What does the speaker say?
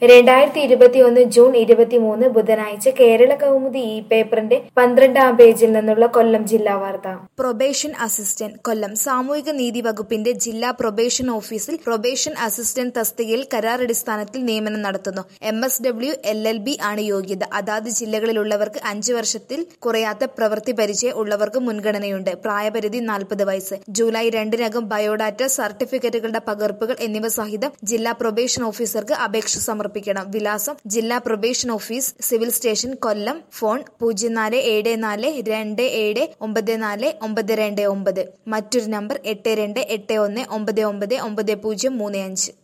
രണ്ടായിരത്തി ഇരുപത്തിയൊന്ന് ജൂൺ ഇരുപത്തിമൂന്ന് ബുധനാഴ്ച കേരള കൗമുദി ഈ പേപ്പറിന്റെ പന്ത്രണ്ടാം പേജിൽ നിന്നുള്ള കൊല്ലം ജില്ലാ വാർത്ത പ്രൊബേഷൻ അസിസ്റ്റന്റ് കൊല്ലം സാമൂഹിക നീതി വകുപ്പിന്റെ ജില്ലാ പ്രൊബേഷൻ ഓഫീസിൽ പ്രൊബേഷൻ അസിസ്റ്റന്റ് തസ്തികയിൽ കരാറടിസ്ഥാനത്തിൽ നിയമനം നടത്തുന്നു M S W L L B ആണ് യോഗ്യത അതാത് ജില്ലകളിലുള്ളവർക്ക് അഞ്ച് വർഷത്തിൽ കുറയാത്ത പ്രവൃത്തി പരിചയം ഉള്ളവർക്ക് മുൻഗണനയുണ്ട് പ്രായപരിധി നാൽപ്പത് വയസ്സ് ജൂലൈ രണ്ടിനകം ബയോഡാറ്റ സർട്ടിഫിക്കറ്റുകളുടെ പകർപ്പുകൾ എന്നിവ സഹിതം ജില്ലാ പ്രൊബേഷൻ ഓഫീസർക്ക് അപേക്ഷ സമർപ്പിക്കണം വിലാസം ജില്ലാ probation office civil station Kollam phone പൂജ്യം നാല് ഏഴ് നാല് രണ്ട് ഏഴ് ഒമ്പത് നാല് ഒമ്പത് രണ്ട് ഒമ്പത് മറ്റൊരു നമ്പർ എട്ട് രണ്ട് എട്ട് ഒന്ന് ഒമ്പത് ഒമ്പത് ഒമ്പത് പൂജ്യം മൂന്ന് അഞ്ച്